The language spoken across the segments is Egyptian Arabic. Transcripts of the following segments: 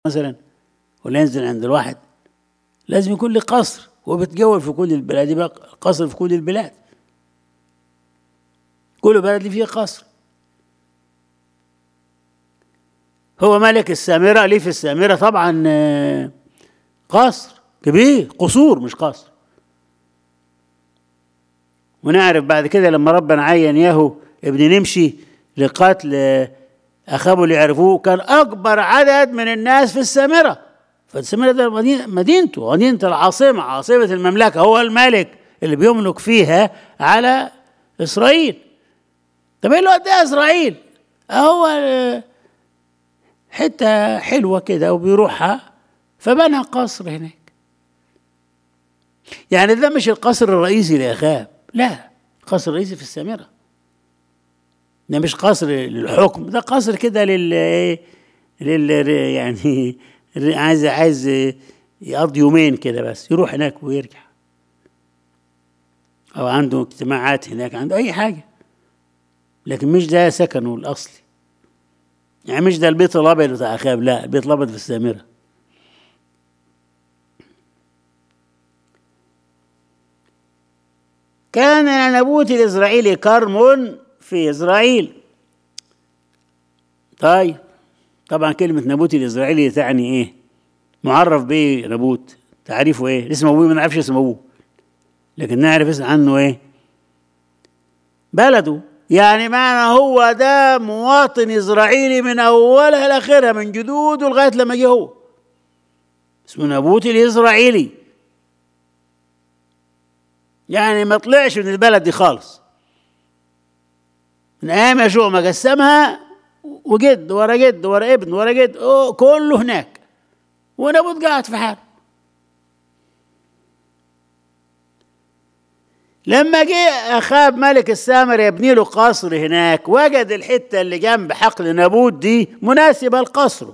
مثلا ولا ينزل عند الواحد لازم يكون له قصر وبتجول في كل البلاد يبقى قصر في كل البلاد كل بلد فيه قصر هو ملك السامرة ليه في السامرة طبعا قصر كبير قصور مش قصر ونعرف بعد كده لما ربنا عين ياهو ابن نمشي لقتل أخابه اللي يعرفوه كان أكبر عدد من الناس في السامرة فالسامرة ده مدينته مدينة العاصمة عاصمة المملكة هو الملك اللي بيملك فيها على إسرائيل طب ايه اللي وداه إسرائيل؟ هو حتة حلوة كده وبيروحها فبنى قصر هناك يعني ده مش القصر الرئيسي لأخاب لا القصر الرئيسي في السامرة ده مش قصر للحكم ده قصر كده لل لل يعني عايز عايز يقضي يومين كده بس يروح هناك ويرجع او عنده اجتماعات هناك عنده اي حاجه لكن مش ده سكنه الاصلي يعني مش ده البيت الابيض بتاع اخاب لا البيت الابيض في السامره كان نبوت الإسرائيلي كرم في إسرائيل طيب طبعا كلمة نبوت الإسرائيلي تعني إيه معرف بإيه نبوت تعريفه إيه اسم أبوه ما نعرفش اسم أبوه لكن نعرف عنه إيه بلده يعني معنى هو ده مواطن إسرائيلي من أولها لآخرها من جدوده لغاية لما جه هو اسمه نبوت الإسرائيلي يعني ما طلعش من البلد دي خالص من ايام يشوع ما قسمها وجد ورا جد ورا ابن ورا جد كله هناك ونبوت قاعد في حاله لما جه اخاب ملك السامر يبني له قصر هناك وجد الحته اللي جنب حقل نابوت دي مناسبه لقصره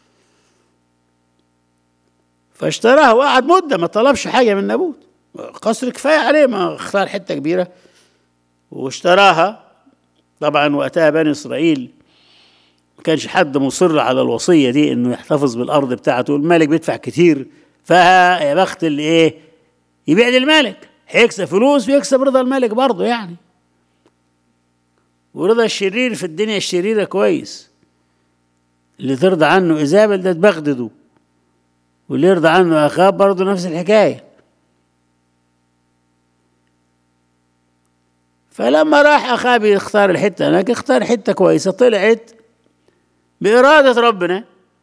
فاشتراها وقعد مده ما طلبش حاجه من نابوت قصر كفايه عليه ما اختار حته كبيره واشتراها طبعا وقتها بني اسرائيل ما كانش حد مصر على الوصيه دي انه يحتفظ بالارض بتاعته الملك بيدفع كتير فيا بخت اللي ايه يبيع للملك هيكسب فلوس ويكسب رضا الملك برضه يعني ورضا الشرير في الدنيا الشريره كويس اللي ترضى عنه ايزابل ده تبغدده واللي يرضى عنه اخاب برضه نفس الحكايه فلما راح اخاب يختار الحته هناك اختار حته كويسه طلعت باراده ربنا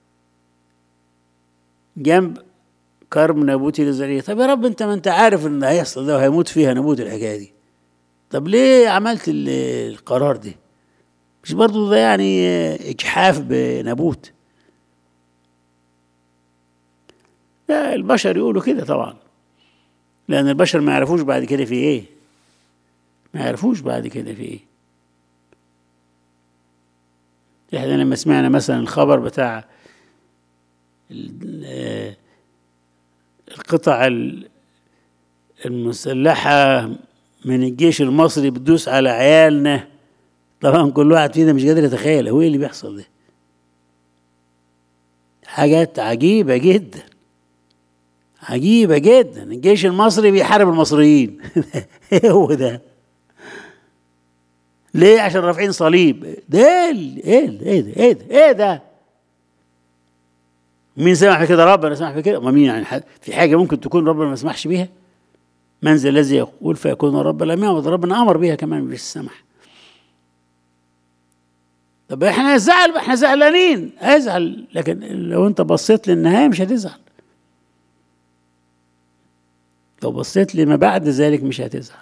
جنب كرم نابوت الازريه طب يا رب انت ما انت عارف ان هيحصل ده وهيموت فيها نابوت الحكايه دي طب ليه عملت القرار ده مش برضو ده يعني اجحاف بنابوت لا البشر يقولوا كده طبعا لان البشر ما يعرفوش بعد كده في ايه ما يعرفوش بعد كده في ايه احنا لما سمعنا مثلا الخبر بتاع القطع المسلحة من الجيش المصري بتدوس على عيالنا طبعا كل واحد فينا مش قادر يتخيل هو ايه اللي بيحصل ده حاجات عجيبة جدا عجيبة جدا الجيش المصري بيحارب المصريين هو ده ليه عشان رافعين صليب ده ايه ده ايه ده ايه ده ايه ده مين سمح بكده ربنا سمح بكده ما مين يعني في حاجه ممكن تكون ربنا ما سمحش بيها منزل الذي يقول فيكون رب لم يعبد ربنا امر بيها كمان مش سمح طب احنا نزعل احنا زعلانين ازعل لكن لو انت بصيت للنهايه مش هتزعل لو بصيت لما بعد ذلك مش هتزعل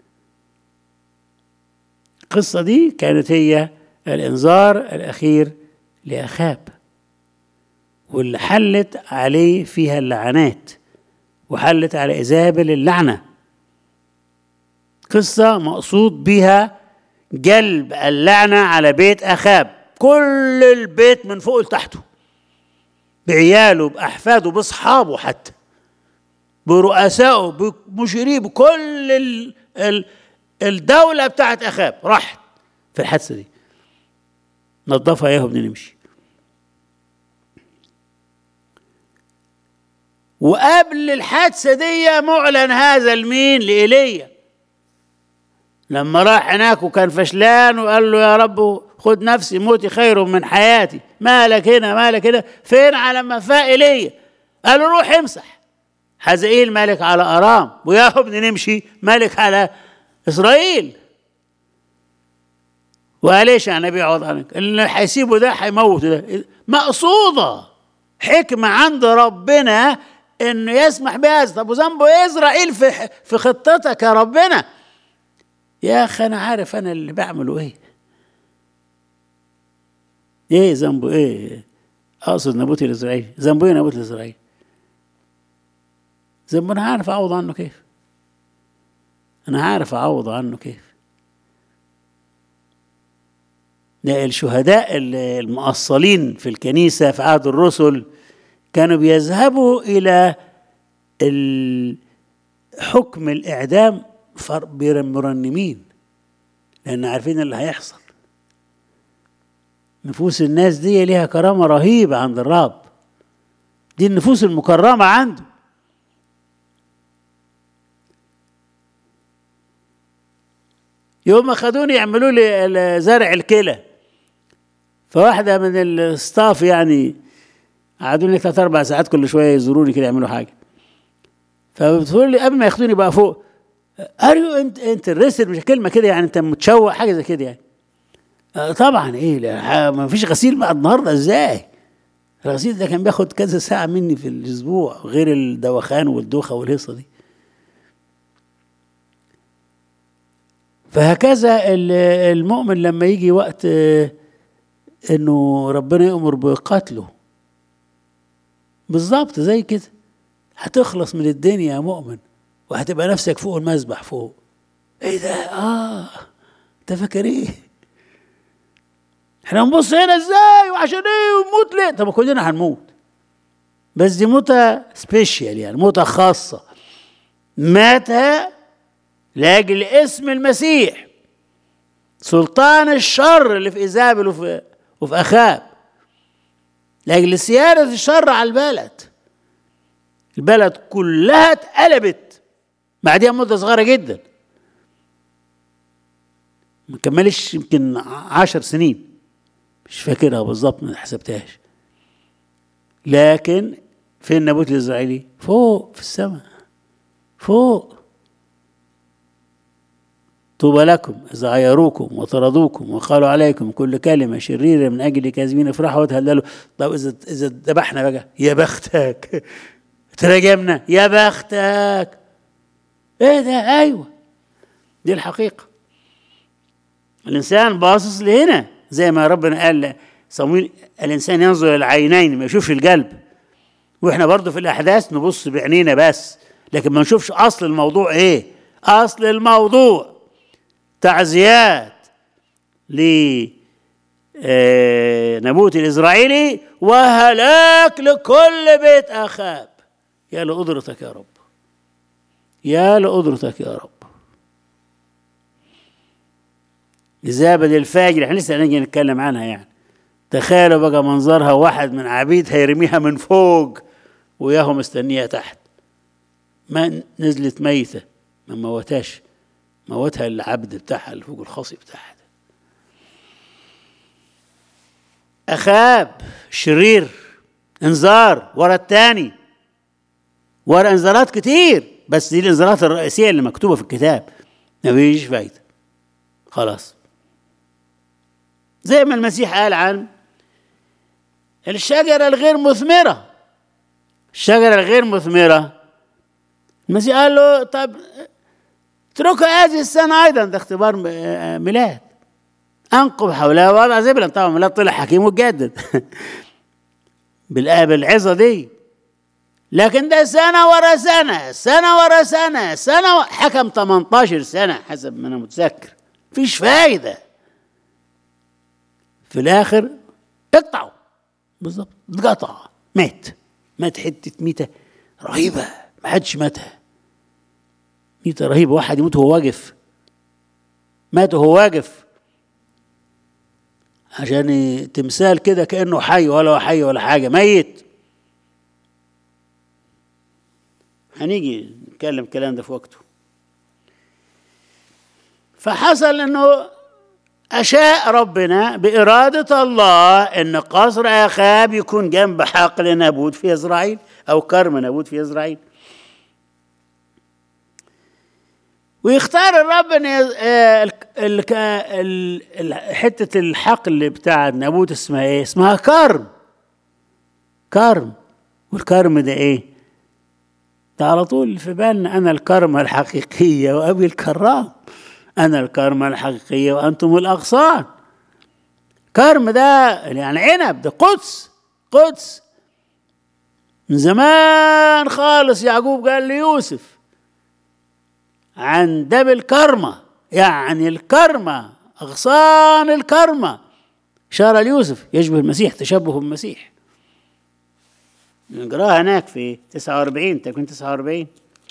القصة دي كانت هي الإنذار الأخير لأخاب واللي حلت عليه فيها اللعنات وحلت على إيزابل اللعنة قصة مقصود بها جلب اللعنة على بيت أخاب كل البيت من فوق لتحته بعياله بأحفاده بأصحابه حتى برؤسائه بمشيريه بكل ال ال الدولة بتاعت أخاب راحت في الحادثة دي نظفها ياهو بن نمشي وقبل الحادثة دي معلن هذا لمين لإيليا لما راح هناك وكان فشلان وقال له يا رب خد نفسي موتي خير من حياتي مالك هنا مالك هنا فين على ما فاق إيليا قال له روح امسح حزائيل ملك على أرام ويا ابني نمشي ملك على إسرائيل وقال ايش يعني بيعوض عنك اللي هيسيبه ده هيموته ده مقصوده حكمه عند ربنا انه يسمح بهذا طب وذنبه ايه اسرائيل في في خطتك يا ربنا يا اخي انا عارف انا اللي بعمله ايه ايه ذنبه ايه اقصد نابوت الاسرائيلي ذنبه ايه نابوت الاسرائيلي ذنبه انا عارف اعوض عنه كيف انا عارف اعوض عنه كيف الشهداء المؤصلين في الكنيسة في عهد الرسل كانوا بيذهبوا إلى حكم الإعدام مرنمين لأن عارفين اللي هيحصل نفوس الناس دي ليها كرامة رهيبة عند الرب دي النفوس المكرمة عنده يوم ما خدوني يعملوا لي زرع الكلى فواحده من الستاف يعني قعدوا لي ثلاث اربع ساعات كل شويه يزوروني كده يعملوا حاجه فبتقول لي قبل ما ياخدوني بقى فوق اريو انت انت الرسل مش كلمه كده يعني انت متشوق حاجه زي كده يعني آه طبعا ايه لا ما فيش غسيل بقى النهارده ازاي الغسيل ده كان بياخد كذا ساعه مني في الاسبوع غير الدوخان والدوخه والهيصه دي فهكذا المؤمن لما يجي وقت انه ربنا يأمر بقتله بالظبط زي كده هتخلص من الدنيا يا مؤمن وهتبقى نفسك فوق المسبح فوق ايه ده اه انت فاكر ايه احنا نبص هنا ازاي وعشان ايه ونموت ليه طب كلنا هنموت بس دي موتة سبيشال يعني موتة خاصة مات لاجل اسم المسيح سلطان الشر اللي في ايزابل وفي وفي اخاب لاجل سيادة الشر على البلد البلد كلها اتقلبت بعديها مدة صغيرة جدا ما كملش يمكن عشر سنين مش فاكرها بالظبط ما حسبتهاش لكن فين النابوت الاسرائيلي فوق في السماء فوق طوبى لكم إذا عيروكم وطردوكم وقالوا عليكم كل كلمة شريرة من أجل كاذبين افرحوا وتهللوا طب إذا إذا ذبحنا بقى يا بختك تراجمنا يا بختك إيه ده أيوه دي الحقيقة الإنسان باصص لهنا زي ما ربنا قال صمويل الإنسان ينظر إلى العينين ما يشوفش القلب وإحنا برضه في الأحداث نبص بعينينا بس لكن ما نشوفش أصل الموضوع إيه أصل الموضوع تعزيات لنبوت الإسرائيلي وهلاك لكل بيت أخاب يا لقدرتك يا رب يا لقدرتك يا رب إزابة الفاجر احنا لسه هنيجي نتكلم عنها يعني تخيلوا بقى منظرها واحد من عبيد هيرميها من فوق وياهو مستنيها تحت ما نزلت ميتة ما موتاش موتها العبد بتاعها اللي فوق الخصي بتاعها أخاب شرير انذار ورا التاني ورا انذارات كتير بس دي الانذارات الرئيسية اللي مكتوبة في الكتاب مفيش فايدة خلاص زي ما المسيح قال عن الشجرة الغير مثمرة الشجرة الغير مثمرة المسيح قال له طب اتركوا هذه السنة أيضا ده اختبار ميلاد أنقب حولها وضع زبلا طبعا ميلاد طلع حكيم وجدد بالعظة دي لكن ده سنة ورا سنة سنة ورا سنة سنة و... حكم 18 سنة حسب ما أنا متذكر مفيش فايدة في الآخر اقطعوا بالظبط اتقطع مات مات حتة ميتة رهيبة ما حدش ماتها ميتة رهيبة واحد يموت وهو واقف مات وهو واقف عشان تمثال كده كأنه حي ولا هو حي ولا حاجة ميت هنيجي نتكلم الكلام ده في وقته فحصل انه أشاء ربنا بإرادة الله أن قصر أخاب يكون جنب حقل نابوت في إسرائيل أو كرم نابوت في إسرائيل ويختار الرب ان حته الحقل بتاع نابوت اسمها ايه؟ اسمها كرم كرم والكرم ده ايه؟ ده على طول في بالنا انا الكرمه الحقيقيه وابي الكرام انا الكرمه الحقيقيه وانتم الاغصان كرم ده يعني عنب ده قدس قدس من زمان خالص يعقوب قال ليوسف عن دب الكرمة يعني الكرمة أغصان الكرمة إشارة ليوسف يشبه المسيح تشبه بالمسيح نقراها هناك في 49 تكوين 49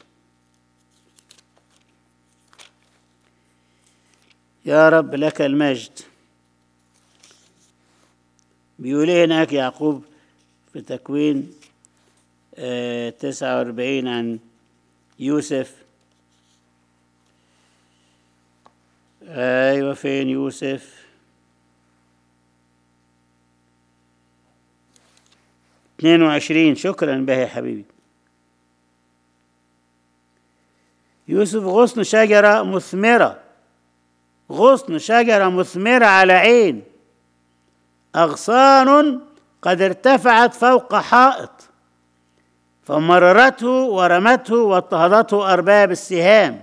يا رب لك المجد بيقول ايه هناك يعقوب في تكوين آه 49 عن يوسف ايوه فين يوسف 22 شكرا به يا حبيبي يوسف غصن شجرة مثمرة غصن شجرة مثمرة على عين أغصان قد ارتفعت فوق حائط فمررته ورمته واضطهدته أرباب السهام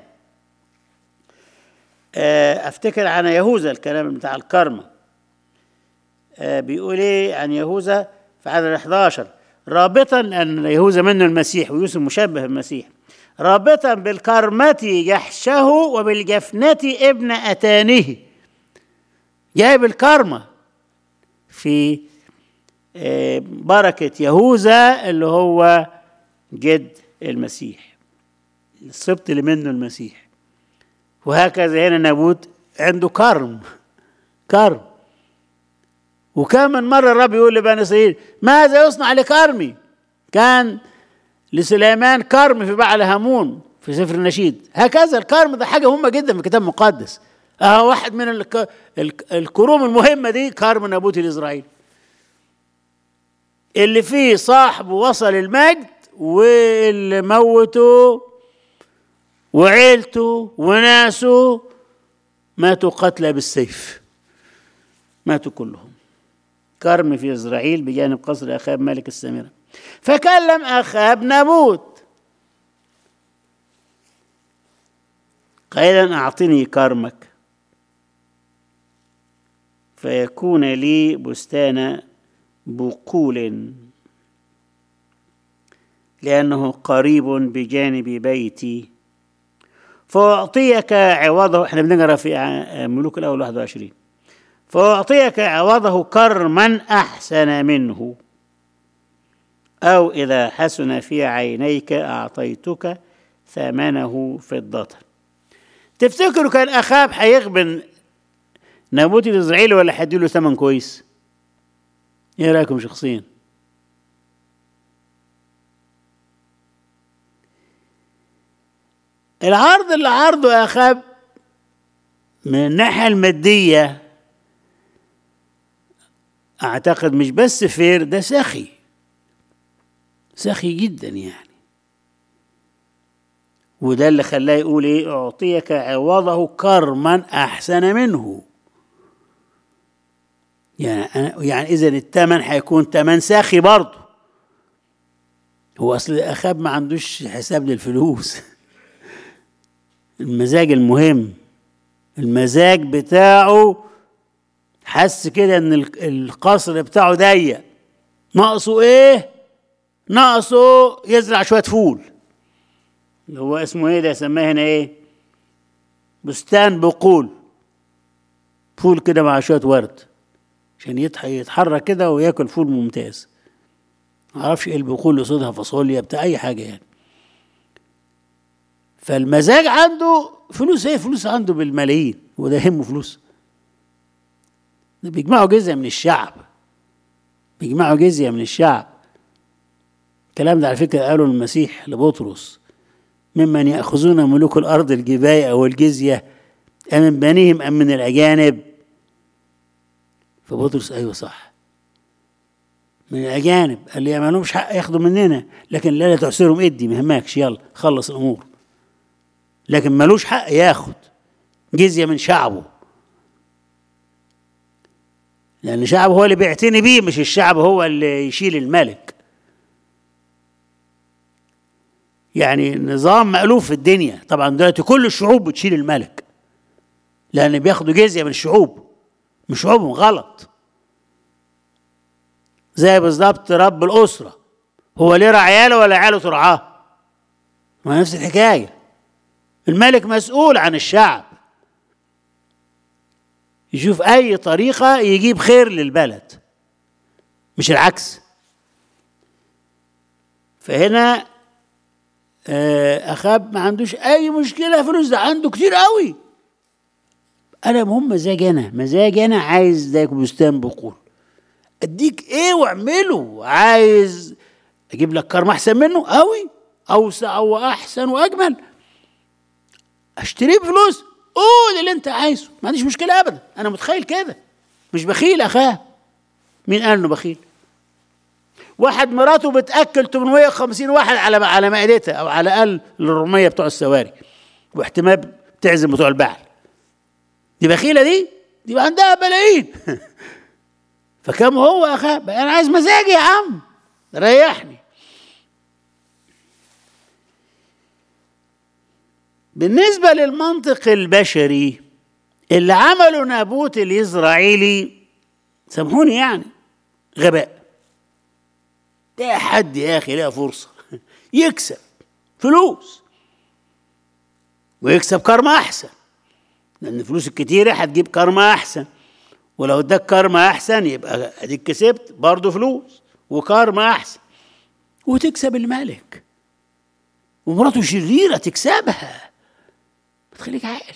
افتكر عن يهوذا الكلام بتاع الكرمة بيقول ايه عن يهوذا في عدد 11 رابطا ان يهوذا منه المسيح ويوسف مشبه المسيح رابطا بالكرمة جحشه وبالجفنة ابن أتانه جايب الكرمة في بركة يهوذا اللي هو جد المسيح السبط اللي منه المسيح وهكذا هنا نابوت عنده كرم كرم وكم من مرة الرب يقول لبني إسرائيل ماذا يصنع لكرمي كان لسليمان كرم في بعل هامون في سفر النشيد هكذا الكرم ده حاجة مهمة جدا في الكتاب المقدس اه واحد من الك... الكروم المهمة دي كرم نابوت الإسرائيل اللي فيه صاحبه وصل المجد واللي موته وعيلته وناسه ماتوا قتلى بالسيف ماتوا كلهم كرم في إسرائيل بجانب قصر أخاب ملك السامرة فكلم أخاب نابوت قائلا أعطني كرمك فيكون لي بستان بقول لأنه قريب بجانب بيتي فأعطيك عوضه احنا بنقرا في ملوك الأول 21 فأعطيك عوضه كرما أحسن منه أو إذا حسن في عينيك أعطيتك ثمنه فضة تفتكروا كان أخاب هيغبن نابوت الإسرائيلي ولا هيديله ثمن كويس؟ إيه رأيكم شخصيا؟ العرض اللي عرضه أخاب من الناحية المادية أعتقد مش بس فير ده سخي سخي جدا يعني وده اللي خلاه يقول ايه اعطيك عوضه كرما احسن منه يعني يعني اذا الثمن هيكون ثمن ساخي برضه هو اصل اخاب ما عندوش حساب للفلوس المزاج المهم المزاج بتاعه حس كده ان القصر بتاعه ضيق ناقصه ايه ناقصه يزرع شويه فول اللي هو اسمه ايه ده سماه هنا ايه بستان بقول فول كده مع شويه ورد عشان يتحرك كده وياكل فول ممتاز معرفش ايه البقول قصدها فاصوليا بتاع اي حاجه يعني فالمزاج عنده فلوس ايه فلوس عنده بالملايين وده يهمه فلوس ده بيجمعوا جزية من الشعب بيجمعوا جزية من الشعب الكلام ده على فكرة قاله المسيح لبطرس ممن يأخذون ملوك الأرض الجباية أو الجزية أم من بنيهم أم من الأجانب فبطرس أيوة صح من الأجانب قال لي ما لهمش حق ياخدوا مننا لكن لا لا تعسرهم ادي ما يهمكش يلا خلص الأمور لكن ملوش حق ياخد جزية من شعبه لأن شعبه هو اللي بيعتني بيه مش الشعب هو اللي يشيل الملك يعني نظام مألوف في الدنيا طبعا دلوقتي كل الشعوب بتشيل الملك لأن بياخدوا جزية من الشعوب من شعوبهم غلط زي بالظبط رب الأسرة هو ليه عياله ولا عياله ترعاه ما نفس الحكاية الملك مسؤول عن الشعب يشوف أي طريقة يجيب خير للبلد مش العكس فهنا أخاب ما عندوش أي مشكلة فلوس ده عنده كتير قوي أنا مهم مزاج أنا مزاج أنا عايز ده بستان بقول أديك إيه واعمله عايز أجيب لك كرم أحسن منه قوي أوسع وأحسن وأجمل أشتريه بفلوس قول اللي أنت عايزه ما عنديش مشكلة أبدا أنا متخيل كده مش بخيل أخاه مين قال إنه بخيل؟ واحد مراته بتاكل 850 واحد على على مائدتها او على الاقل الرميه بتوع السواري واحتمال تعزم بتوع البعل دي بخيله دي دي بقى عندها ملايين فكم هو اخاه انا عايز مزاجي يا عم ريحني بالنسبه للمنطق البشري اللي عمله نابوت الاسرائيلي سامحوني يعني غباء ده حد يا اخي لها فرصه يكسب فلوس ويكسب كرمة احسن لان الفلوس الكتيره هتجيب كرمة احسن ولو اداك كرمة احسن يبقى اديك كسبت برضه فلوس وكرمة احسن وتكسب الملك ومراته شريره تكسبها بتخليك عاقل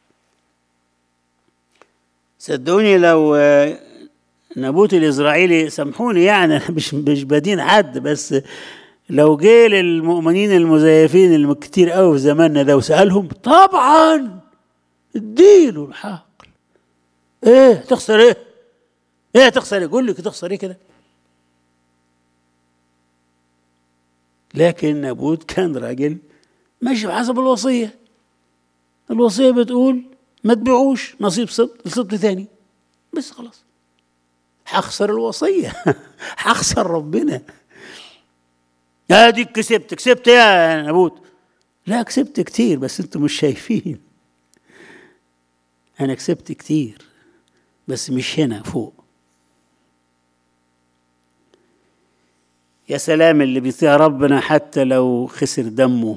صدقوني لو نابوت الاسرائيلي سامحوني يعني مش مش بدين حد بس لو جه للمؤمنين المزيفين اللي كتير قوي في زماننا ده وسالهم طبعا اديله الحق ايه تخسر ايه؟ ايه تخسر ايه؟ قول لي تخسر ايه كده؟ لكن نابوت كان راجل ماشي بحسب الوصيه الوصيه بتقول ما تبيعوش نصيب سبط لسبط تاني بس خلاص هخسر الوصية هخسر ربنا اديك كسبت كسبت يا نبوت لا كسبت كتير بس انتم مش شايفين انا كسبت كتير بس مش هنا فوق يا سلام اللي بيطيع ربنا حتى لو خسر دمه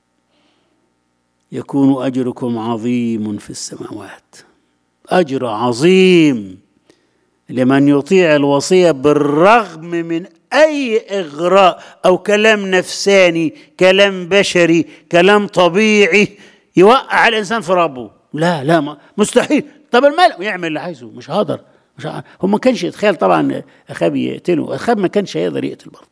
يكون اجركم عظيم في السماوات اجر عظيم لمن يطيع الوصية بالرغم من أي إغراء أو كلام نفساني كلام بشري كلام طبيعي يوقع الإنسان في ربه لا لا ما مستحيل طب المال يعمل اللي عايزه مش هقدر مش هقدر. هو ما كانش يتخيل طبعا أخاب يقتله أخاب ما كانش هيقدر يقتل برضه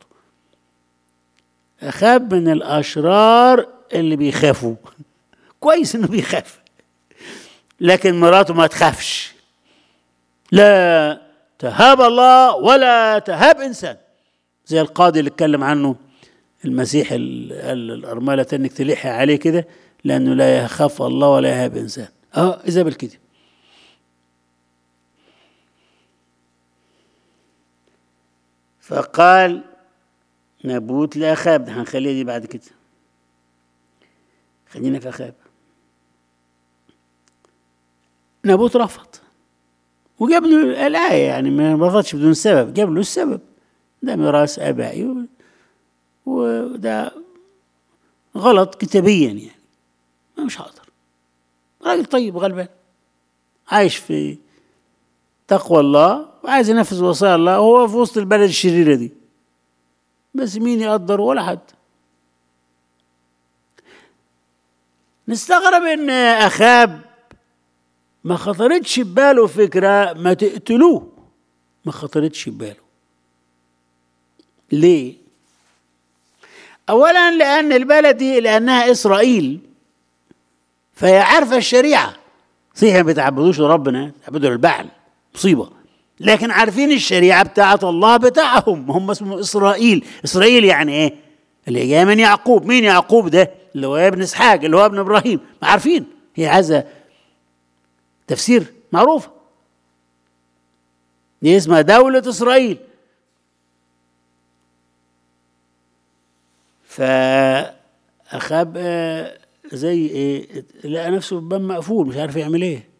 أخاب من الأشرار اللي بيخافوا كويس إنه بيخاف لكن مراته ما تخافش لا تهاب الله ولا تهاب انسان زي القاضي اللي اتكلم عنه المسيح قال الارمله انك تلحي عليه كده لانه لا يخاف الله ولا يهاب انسان اه ايزابل كده فقال نبوت لاخاب ده هنخليها دي بعد كده خلينا في اخاب نبوت رفض وجاب له الآية يعني ما رفضش بدون سبب جاب له السبب ده ميراث آبائي وده غلط كتابيا يعني مش هقدر راجل طيب غلبان عايش في تقوى الله وعايز ينفذ وصايا الله وهو في وسط البلد الشريرة دي بس مين يقدر ولا حد نستغرب ان اخاب ما خطرتش بباله فكرة ما تقتلوه ما خطرتش بباله ليه اولا لان البلد دي لانها اسرائيل فهي عارفه الشريعه صحيح ما بيتعبدوش لربنا بيتعبدوا للبعل مصيبه لكن عارفين الشريعه بتاعه الله بتاعهم هم اسمه اسرائيل اسرائيل يعني ايه اللي جاي من يعقوب مين يعقوب ده اللي هو ابن اسحاق اللي هو ابن ابراهيم ما عارفين هي عايزه تفسير معروفه دي اسمها دولة إسرائيل فأخاب آه، زي إيه لقى نفسه بباب مقفول مش عارف يعمل إيه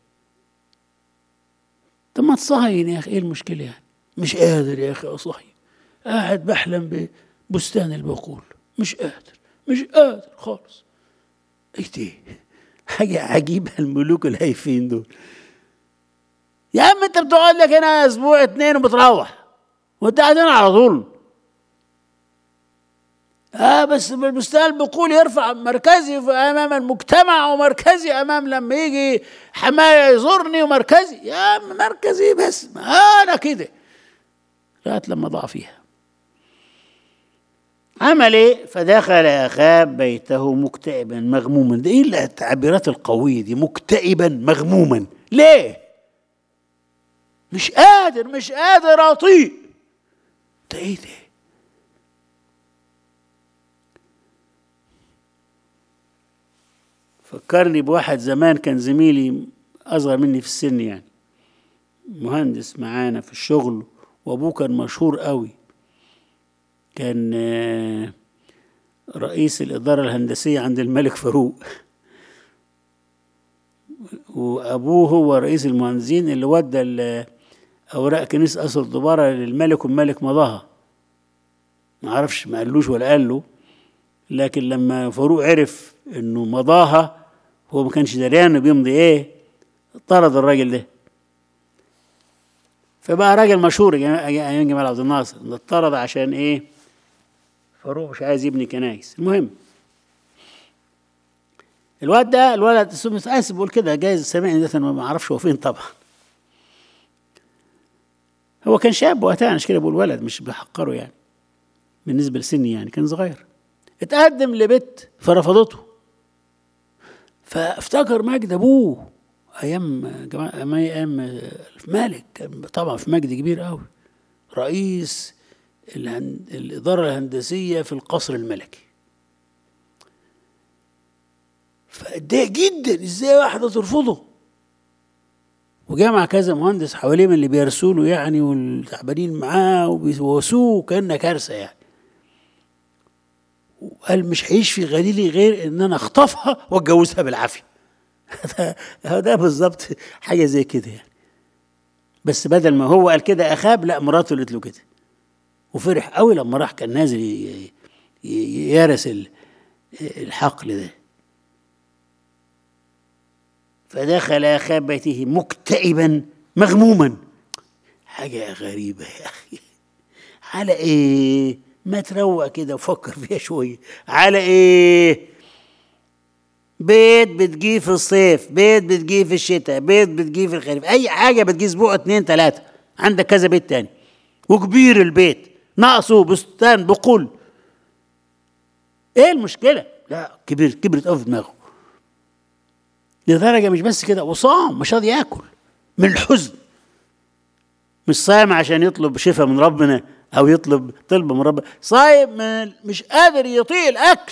طب ما تصهين يا أخي إيه المشكلة يعني مش قادر يا أخي أصهين قاعد بحلم ببستان البقول مش قادر مش قادر خالص ايه دي حاجة عجيبة الملوك الهايفين دول يا عم انت بتقعد لك هنا اسبوع اتنين وبتروح وانت قاعد هنا على طول اه بس بالبستان بقول يرفع مركزي امام المجتمع ومركزي امام لما يجي حمايه يزورني ومركزي يا عم مركزي بس انا كده لغايه لما ضاع فيها عمل ايه فدخل اخاب بيته مكتئبا مغموما ده ايه التعبيرات القويه دي مكتئبا مغموما ليه مش قادر مش قادر اطيق ده ايه ده فكرني بواحد زمان كان زميلي اصغر مني في السن يعني مهندس معانا في الشغل وابوه كان مشهور قوي كان رئيس الإدارة الهندسية عند الملك فاروق وأبوه هو رئيس المهندسين اللي ودى أوراق كنيسة قصر دبارة للملك والملك مضاها ما عرفش ما قالوش ولا قال له لكن لما فاروق عرف انه مضاها هو ما كانش دريان بيمضي ايه طرد الراجل ده فبقى راجل مشهور ايام جمال عبد الناصر اتطرد عشان ايه فاروق مش عايز يبني كنايس المهم الواد ده الولد اسف بقول كده جايز سامعني ده ما اعرفش هو فين طبعا هو كان شاب وقتها مش كده بقول ولد مش بحقره يعني بالنسبه لسني يعني كان صغير اتقدم لبنت فرفضته فافتكر مجد ابوه ايام جماعه ايام مالك طبعا في مجد كبير قوي رئيس الإدارة الهندسية في القصر الملكي فاتضايق جدا ازاي واحدة ترفضه وجمع كذا مهندس حواليه من اللي بيرسوا له يعني والتعبانين معاه وبيواسوه كأنها كارثة يعني وقال مش هيعيش في غليلي غير ان انا اخطفها واتجوزها بالعافيه ده بالظبط حاجه زي كده يعني بس بدل ما هو قال كده اخاب لا مراته قالت له كده وفرح قوي لما راح كان نازل يرس الحقل ده فدخل اخاب بيته مكتئبا مغموما حاجة غريبة يا أخي على إيه؟ ما تروق كده وفكر فيها شوية على إيه؟ بيت بتجيه في الصيف بيت بتجيه في الشتاء بيت بتجيه في الخريف أي حاجة بتجيه أسبوع اتنين تلاتة عندك كذا بيت تاني وكبير البيت ناقصه بستان بقول ايه المشكله لا كبر كبرت قوي في دماغه لدرجه مش بس كده وصام مش راضي ياكل من الحزن مش صايم عشان يطلب شفاء من ربنا او يطلب طلب من ربنا صايم من مش قادر يطيق الاكل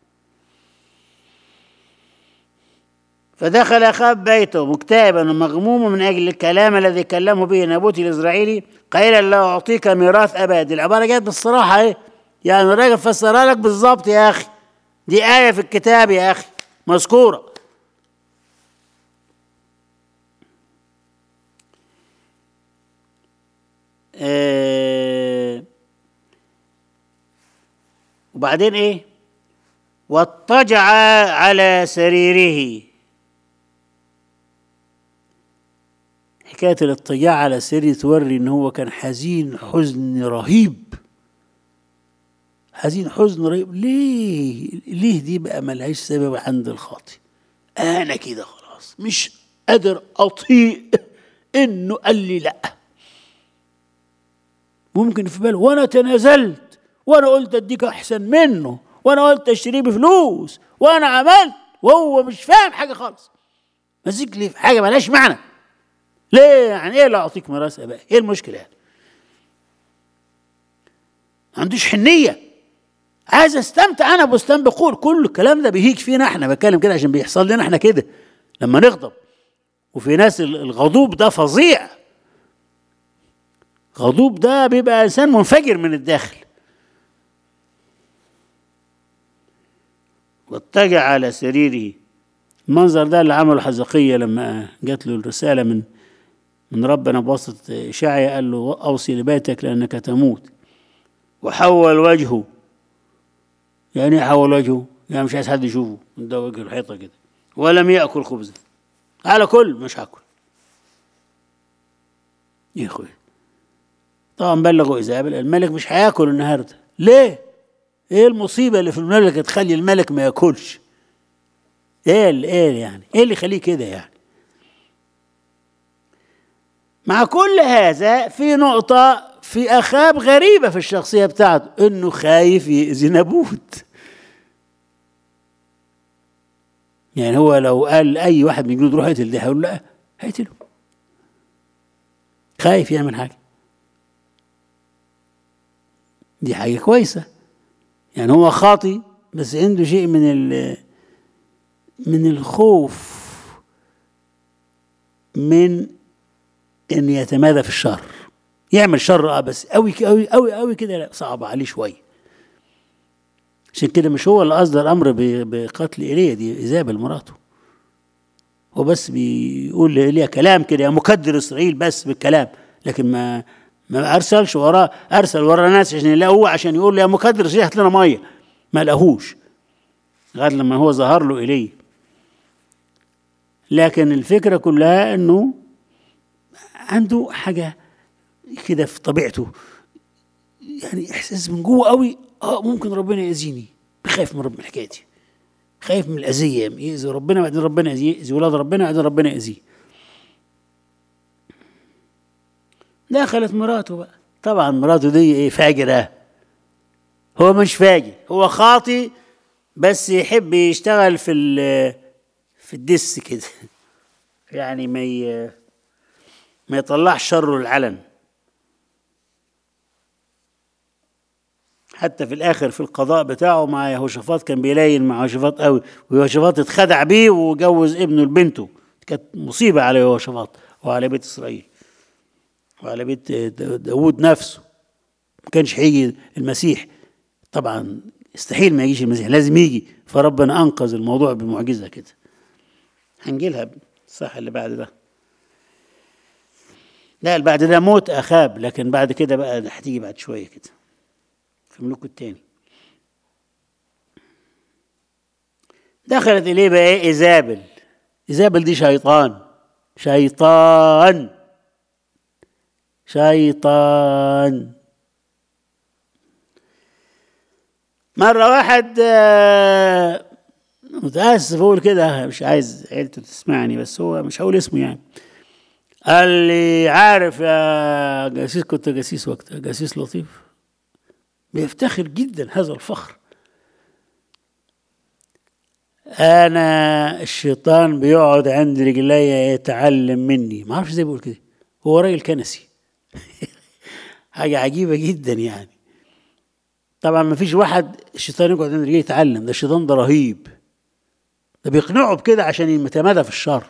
فدخل أخاب بيته مكتئبا ومغموما من أجل الكلام الذي كلمه به نابوت الإسرائيلي قائلا لا أعطيك ميراث أبد العبارة جت بالصراحة إيه يعني الراجل فسرها لك بالظبط يا أخي دي آية في الكتاب يا أخي مذكورة آه وبعدين ايه واضطجع على سريره حكاية الاضطجاع على سريره توري ان هو كان حزين حزن رهيب حزين حزن رهيب ليه ليه دي بقى ملهاش سبب عند الخاطي انا كده خلاص مش قادر اطيق انه قال لي لا ممكن في باله وانا تنازلت وانا قلت اديك احسن منه وانا قلت اشتريه بفلوس وانا عملت وهو مش فاهم حاجه خالص ماسك لي في حاجه ملهاش معنى ليه يعني ايه اللي اعطيك ميراث ابائي ايه المشكله يعني ما عندوش حنيه عايز استمتع انا بستان بقول كل الكلام ده بيهيج فينا احنا بتكلم كده عشان بيحصل لنا احنا كده لما نغضب وفي ناس الغضوب ده فظيع غضوب ده بيبقى انسان منفجر من الداخل واتجع على سريره المنظر ده اللي عمله حزقية لما جات له الرسالة من من ربنا بواسطة إشعيا قال له أوصي لبيتك لأنك تموت وحول وجهه يعني ايه حول وجهه يعني مش عايز حد يشوفه ده وجه الحيطة كده ولم يأكل خبزا على كل مش هاكل يا اخوي طبعا بلغوا ايزابل الملك مش هياكل النهارده ليه؟ ايه المصيبه اللي في المملكه تخلي الملك ما ياكلش؟ ايه اللي ايه يعني؟ ايه اللي يخليه كده يعني؟ مع كل هذا في نقطة في أخاب غريبة في الشخصية بتاعته إنه خايف يأذي نابوت يعني هو لو قال أي واحد من جنود روح اقتل ده هيقول لا هيقتله خايف يعمل حاجة دي حاجة كويسة يعني هو خاطي بس عنده شيء من ال من الخوف من ان يتمادى في الشر يعمل شر اه بس قوي قوي قوي قوي كده لا صعب عليه شويه عشان كده مش هو اللي اصدر امر بقتل ايليا دي ايزابل مراته هو بس بيقول لإيليا كلام كده يا مكدر اسرائيل بس بالكلام لكن ما ما ارسلش وراه ارسل وراه ناس عشان يلاقوه عشان يقول له يا مكدر اسرائيل هات لنا ميه ما لقاهوش لغايه لما هو ظهر له ايليا لكن الفكره كلها انه عنده حاجه كده في طبيعته يعني احساس من جوه قوي اه ممكن ربنا يأذيني بخاف من رب من الحكايه دي خايف من الاذيه يأذي ربنا بعدين ربنا يأذيه يأذي ولاد ربنا بعدين ربنا يأذيه دخلت مراته بقى طبعا مراته دي ايه فاجره هو مش فاجر هو خاطي بس يحب يشتغل في في الدس كده يعني ما ي... ما يطلعش شره العلن حتى في الاخر في القضاء بتاعه مع يهوشافاط كان بيلاين مع يهوشافاط قوي ويهوشافاط اتخدع بيه وجوز ابنه لبنته كانت مصيبه على يهوشافاط وعلى بيت اسرائيل وعلى بيت داوود نفسه ما كانش هيجي المسيح طبعا يستحيل ما يجيش المسيح لازم يجي فربنا انقذ الموضوع بمعجزه كده هنجي لها الصح اللي بعد ده لا اللي بعد ده موت اخاب لكن بعد كده بقى هتيجي بعد شويه كده في ملوك التاني دخلت اليه بقى ايه ايزابل ايزابل دي شيطان شيطان شيطان مرة واحد متأسف أقول كده مش عايز عيلته تسمعني بس هو مش هقول اسمه يعني قال لي عارف يا جاسيس كنت جاسيس وقتها جاسيس لطيف بيفتخر جدا هذا الفخر انا الشيطان بيقعد عند رجلي يتعلم مني ما اعرفش ازاي بيقول كده هو راجل كنسي حاجه عجيبه جدا يعني طبعا ما فيش واحد الشيطان يقعد عند رجليه يتعلم ده الشيطان ده رهيب ده بيقنعه بكده عشان يتمادى في الشر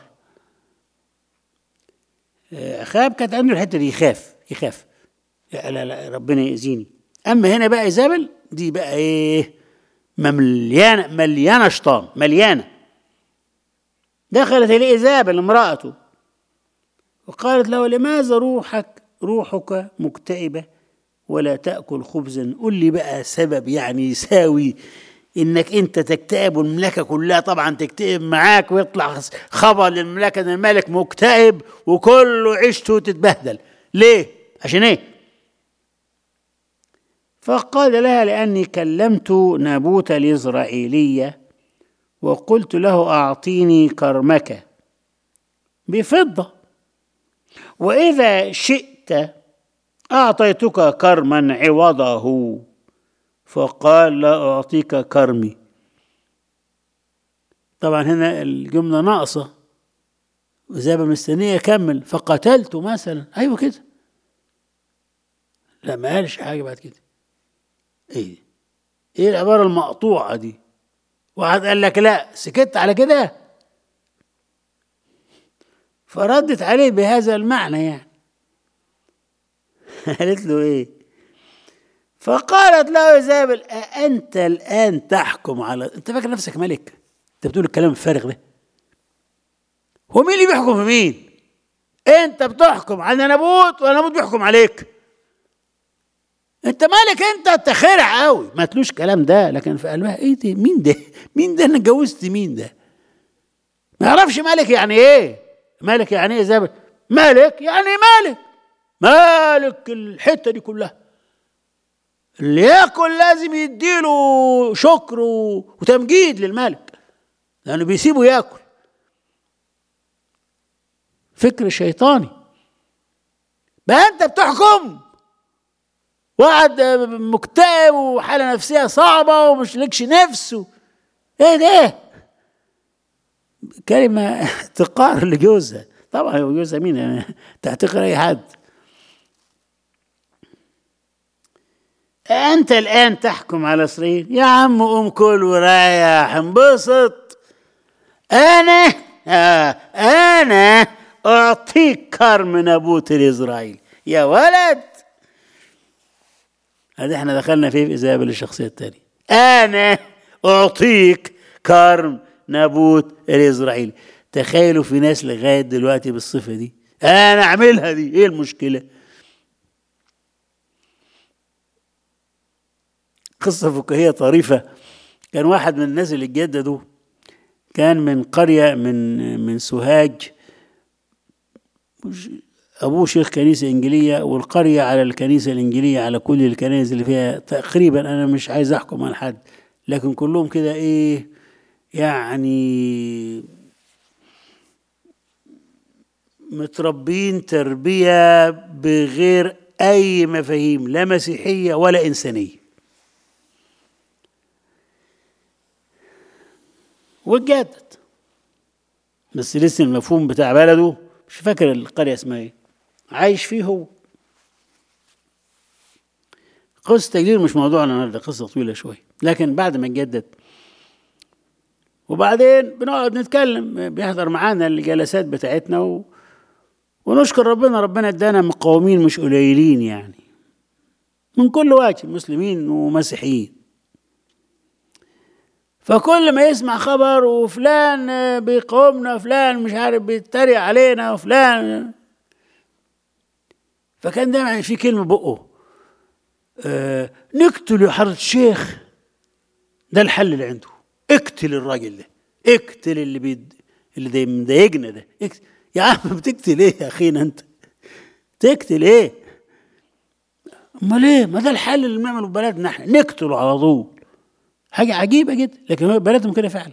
اخاب كانت عنده الحته دي يخاف يخاف لا لا ربنا يأذيني اما هنا بقى ايزابل دي بقى ايه مليانه مليانه شيطان مليانه دخلت اليه ايزابل امراته وقالت له لماذا روحك روحك مكتئبه ولا تاكل خبزا قل لي بقى سبب يعني يساوي انك انت تكتئب والمملكه كلها طبعا تكتئب معاك ويطلع خبر للمملكه ان الملك مكتئب وكله عيشته تتبهدل ليه عشان ايه فقال لها لاني كلمت نابوت الاسرائيليه وقلت له اعطيني كرمك بفضه واذا شئت اعطيتك كرما عوضه فقال لا أعطيك كرمي طبعا هنا الجملة ناقصة وزابة مستنية يكمل فقتلت مثلا أيوة كده لا ما قالش حاجة بعد كده ايه ايه العبارة المقطوعة دي واحد قال لك لا سكت على كده فردت عليه بهذا المعنى يعني قالت له ايه فقالت له ايزابل أأنت الآن تحكم على أنت فاكر نفسك ملك أنت بتقول الكلام الفارغ ده هو مين اللي بيحكم في مين أنت بتحكم على نبوت ونبوت بيحكم عليك انت مالك انت انت خرع قوي ما تلوش كلام ده لكن في قلبها ايه ده مين ده مين ده انا اتجوزت مين ده ما يعرفش مالك يعني ايه مالك يعني ايه زي مالك يعني مالك مالك الحته دي كلها اللي ياكل لازم يديله شكر وتمجيد للمالك لانه بيسيبه ياكل فكر شيطاني بقى انت بتحكم وقعد مكتئب وحاله نفسيه صعبه ومش لكش نفس ايه ده كلمه تقار لجوزها طبعا هو جوزها مين يعني تحتقر اي حد انت الان تحكم على اسرائيل يا عم قوم كل وريح انبسط انا آه انا اعطيك كرم نابوت الاسرائيلي يا ولد هذا احنا دخلنا فيه في إزابة للشخصية الثانية أنا أعطيك كرم نابوت الإسرائيلي تخيلوا في ناس لغاية دلوقتي بالصفة دي أنا أعملها دي إيه المشكلة قصة فكاهية طريفة كان واحد من الناس اللي اتجددوا كان من قرية من من سوهاج أبوه شيخ كنيسة إنجيلية والقرية على الكنيسة الإنجيلية على كل الكنائس اللي فيها تقريبا أنا مش عايز أحكم على حد لكن كلهم كده إيه يعني متربين تربية بغير أي مفاهيم لا مسيحية ولا إنسانية واتجدد بس لسه المفهوم بتاع بلده مش فاكر القرية اسمها ايه عايش فيه هو قصة تجديد مش موضوعنا النهارده قصة طويلة شوية لكن بعد ما اتجدد وبعدين بنقعد نتكلم بيحضر معانا الجلسات بتاعتنا و... ونشكر ربنا ربنا ادانا مقاومين مش قليلين يعني من كل وجه مسلمين ومسيحيين فكل ما يسمع خبر وفلان بيقاومنا وفلان مش عارف بيتريق علينا وفلان فكان دايما في كلمه بقه آه نقتل يا حضرة الشيخ ده الحل اللي عنده اقتل الراجل ده اقتل اللي بيد اللي مضايقنا ده اقتل. يا عم بتقتل ايه يا اخينا انت تقتل ايه امال ايه ما ده الحل اللي بنعمله في بلدنا احنا نقتله على طول حاجه عجيبه جدا لكن هو بلدهم كده فعلا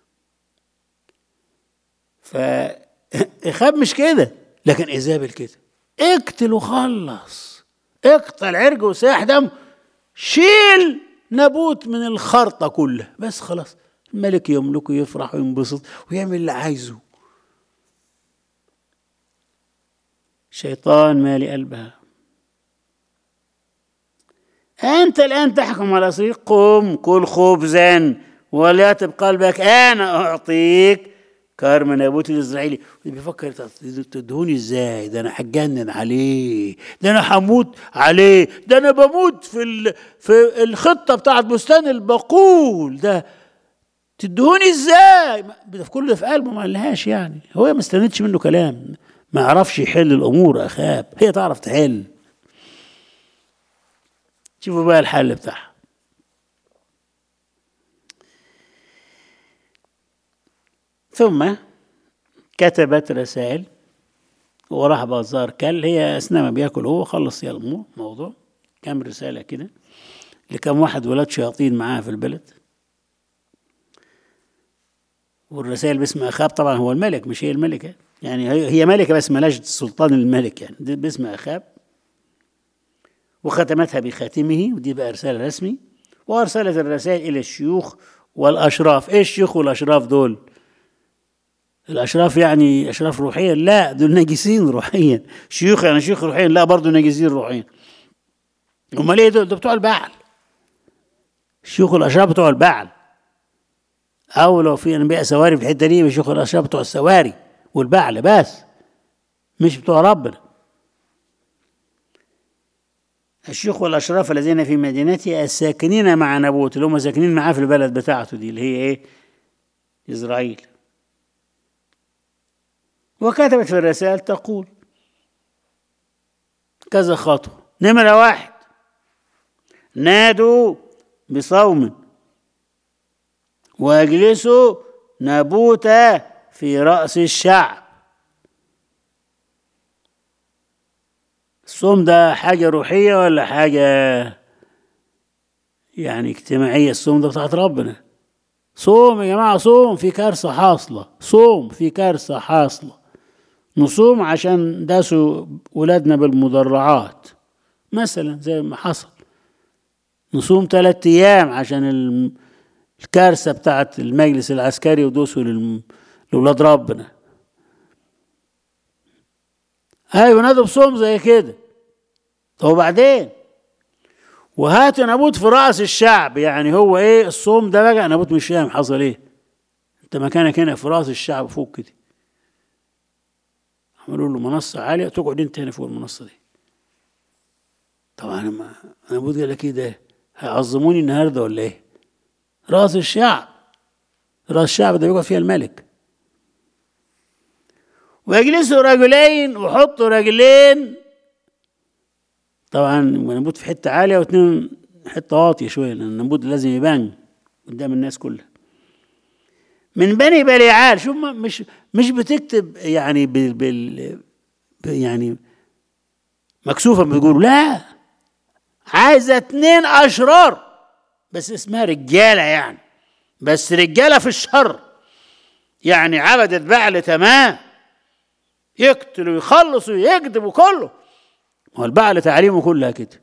فإخاب مش كده لكن إيزابل كده اقتل وخلص اقطع عرق وساح دم شيل نبوت من الخرطة كلها بس خلاص الملك يملكه يفرح وينبسط ويعمل اللي عايزه شيطان مالي قلبها أنت الآن تحكم على صديق قم كل خبزا ولا تبقى قلبك أنا أعطيك كارم نابوت الإسرائيلي بيفكر تدهوني إزاي ده أنا هتجنن عليه ده أنا هموت عليه ده أنا بموت في ال... في الخطة بتاعت بستان البقول ده تدهوني إزاي ده في كل ده في قلبه ما قالهاش يعني هو ما استندش منه كلام ما يعرفش يحل الأمور أخاب هي تعرف تحل شوفوا بقى الحل بتاعها ثم كتبت رسائل وراح بازار كل هي اثناء ما بياكل هو خلص يا الموضوع كام رساله كده لكم واحد ولاد شياطين معاها في البلد والرسائل باسم اخاب طبعا هو الملك مش هي الملكه يعني هي ملكه بس ملاش سلطان الملك يعني دي باسم اخاب وختمتها بخاتمه ودي بقى رساله رسمي وأرسلت الرسائل إلى الشيوخ والأشراف إيه الشيوخ والأشراف دول الأشراف يعني أشراف روحيا لا دول نجسين روحيا شيوخ يعني شيوخ روحيا لا برضه نجسين روحيا امال ايه دول؟ دول بتوع البعل الشيوخ الاشراف بتوع البعل او لو في انبياء سواري في الحته دي شيوخ الاشراف بتوع السواري والبعل بس مش بتوع ربنا الشيوخ والاشراف الذين في مدينته الساكنين مع نبوت اللي هم ساكنين معاه في البلد بتاعته دي اللي هي ايه؟ اسرائيل وكتبت في الرسائل تقول كذا خطوه نمره واحد نادوا بصوم واجلسوا نبوت في رأس الشعب الصوم ده حاجة روحية ولا حاجة يعني اجتماعية الصوم ده بتاعت ربنا صوم يا جماعة صوم في كارثة حاصلة صوم في كارثة حاصلة نصوم عشان داسوا ولادنا بالمدرعات مثلا زي ما حصل نصوم ثلاثة أيام عشان الكارثة بتاعت المجلس العسكري ودوسوا لولاد ربنا أيوة نادوا بصوم زي كده طب وبعدين وهات نابوت في رأس الشعب يعني هو إيه الصوم ده بقى نابوت مش فاهم حصل إيه أنت مكانك هنا في رأس الشعب فوق كده عملوا له منصة عالية تقعد أنت هنا فوق المنصة دي طبعا ما نابوت قال لك إيه ده هيعظموني النهارده ولا ايه؟ راس الشعب راس الشعب ده بيقعد فيها الملك ويجلسوا رجلين وحطوا رجلين طبعا نموت في حته عاليه واثنين حته واطيه شويه لان النموذج لازم يبان قدام الناس كلها من بني بليعال شوف مش مش بتكتب يعني بال, بال يعني مكسوفه بتقول لا عايزه اتنين اشرار بس اسمها رجاله يعني بس رجاله في الشر يعني عبدت بعل تمام يقتل ويخلص ويكذب وكله هو البعل تعليمه كلها كده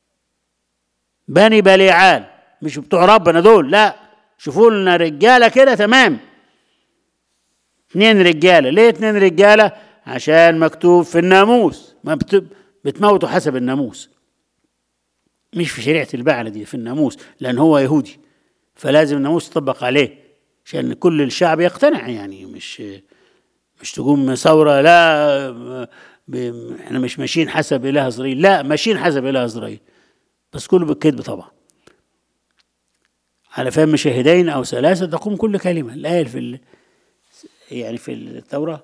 بني بليعال مش بتوع ربنا دول لا شوفوا لنا رجاله كده تمام اتنين رجاله ليه اتنين رجاله عشان مكتوب في الناموس ما بتموتوا حسب الناموس مش في شريعة البعلة دي في الناموس لأن هو يهودي فلازم الناموس يطبق عليه عشان كل الشعب يقتنع يعني مش مش تقوم ثورة لا احنا مش ماشيين حسب إله إسرائيل لا ماشيين حسب إله إسرائيل بس كله بالكذب طبعا على فهم شاهدين أو ثلاثة تقوم كل كلمة الآية في ال... يعني في التوراة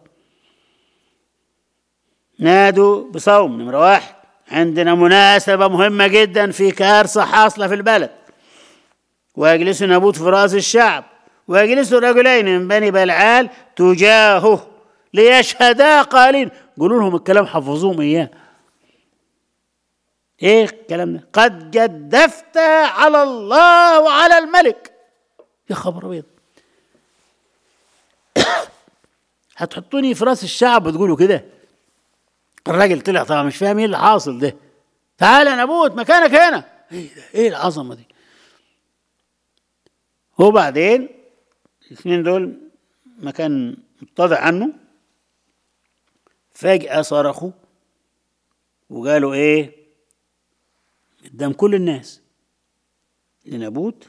نادوا بصوم نمرة واحد عندنا مناسبة مهمة جدا في كارثة حاصلة في البلد ويجلس نبوت في رأس الشعب ويجلس رجلين من بني بلعال تجاهه ليشهدا قائلين قولوا لهم الكلام حفظوهم اياه ايه الكلام ده قد جدفت على الله وعلى الملك يا خبر ابيض هتحطوني في راس الشعب وتقولوا كده الراجل طلع طبعا مش فاهم ايه اللي حاصل ده تعالى يا نبوت مكانك هنا ايه ده ايه العظمه دي وبعدين الاثنين دول مكان متضع عنه فجأة صرخوا وقالوا ايه قدام كل الناس لنبوت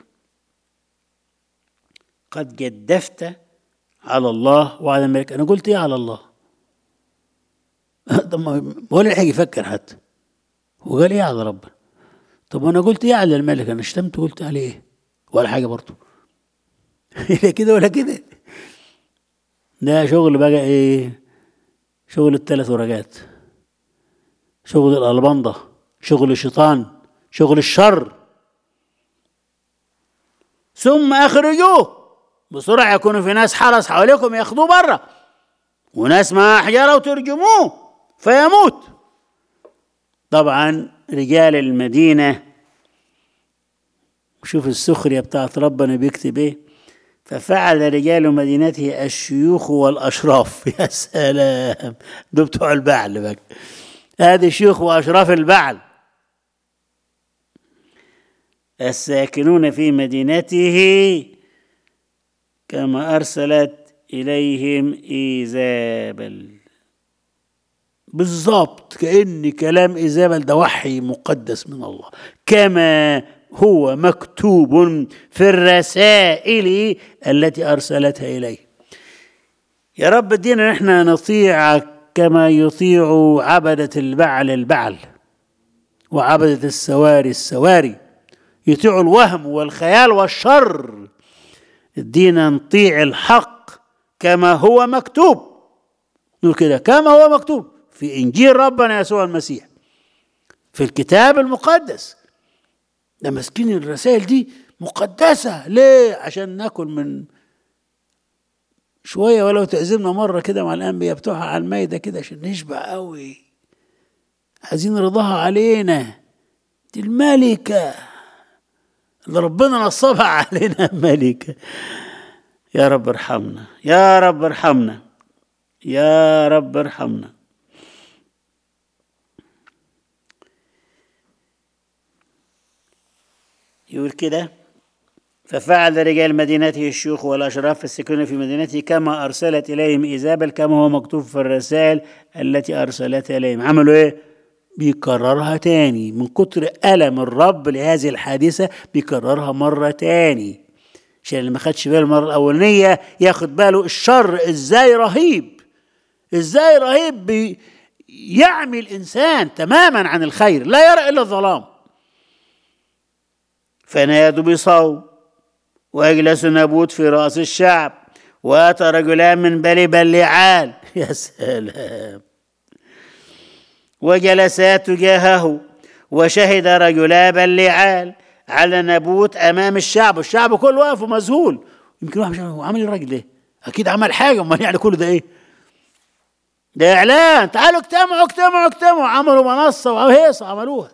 قد جدفت على الله وعلى الملك انا قلت ايه على الله طب ما ولا لحق يفكر حتى وقال ايه على ربنا طب وانا قلت ايه على الملك انا شتمت قلت عليه ايه ولا حاجه برضه لا كده ولا كده ده شغل بقى ايه شغل الثلاث ورقات شغل الألبنضة شغل الشيطان شغل الشر ثم أخرجوه بسرعة يكون في ناس حرس حواليكم ياخدوه برا وناس مع حجارة وترجموه فيموت طبعا رجال المدينة شوف السخرية بتاعت ربنا بيكتب ايه ففعل رجال مدينته الشيوخ والأشراف يا سلام دول بتوع البعل بقى هذه شيوخ وأشراف البعل الساكنون في مدينته كما أرسلت إليهم إيزابل بالضبط كأن كلام إيزابل ده وحي مقدس من الله كما هو مكتوب في الرسائل التي أرسلتها إليه يا رب ادينا نحن نطيعك كما يطيع عبدة البعل البعل وعبدة السواري السواري يطيعوا الوهم والخيال والشر ادينا نطيع الحق كما هو مكتوب نقول كده كما هو مكتوب في انجيل ربنا يسوع المسيح في الكتاب المقدس ده ماسكين الرسائل دي مقدسه ليه عشان ناكل من شويه ولو تعزمنا مره كده مع الانبياء بتوعها على المايده كده عشان نشبع قوي عايزين رضاها علينا دي الملكه اللي ربنا نصبها علينا ملكه يا رب ارحمنا يا رب ارحمنا يا رب ارحمنا يقول كده ففعل رجال مدينته الشيوخ والأشراف السكون في مدينته كما أرسلت إليهم إيزابل كما هو مكتوب في الرسائل التي أرسلتها إليهم عملوا إيه؟ بيكررها تاني من كتر ألم الرب لهذه الحادثة بيكررها مرة تاني عشان اللي ما خدش باله المرة الأولانية ياخد باله الشر إزاي رهيب إزاي رهيب بي يعمي الإنسان تماما عن الخير لا يرى إلا الظلام فنادوا بصوم واجلس نابوت في راس الشعب واتى رجلان من بني بليعال يا سلام وجلسا تجاهه وشهد رجلا بليعال على نابوت امام الشعب الشعب كله واقف ومذهول يمكن واحد مش عارف هو عمل إيه الراجل ده اكيد عمل حاجه امال يعني كل ده ايه ده اعلان تعالوا اجتمعوا اجتمعوا اجتمعوا عملوا منصه وهيصه عملوها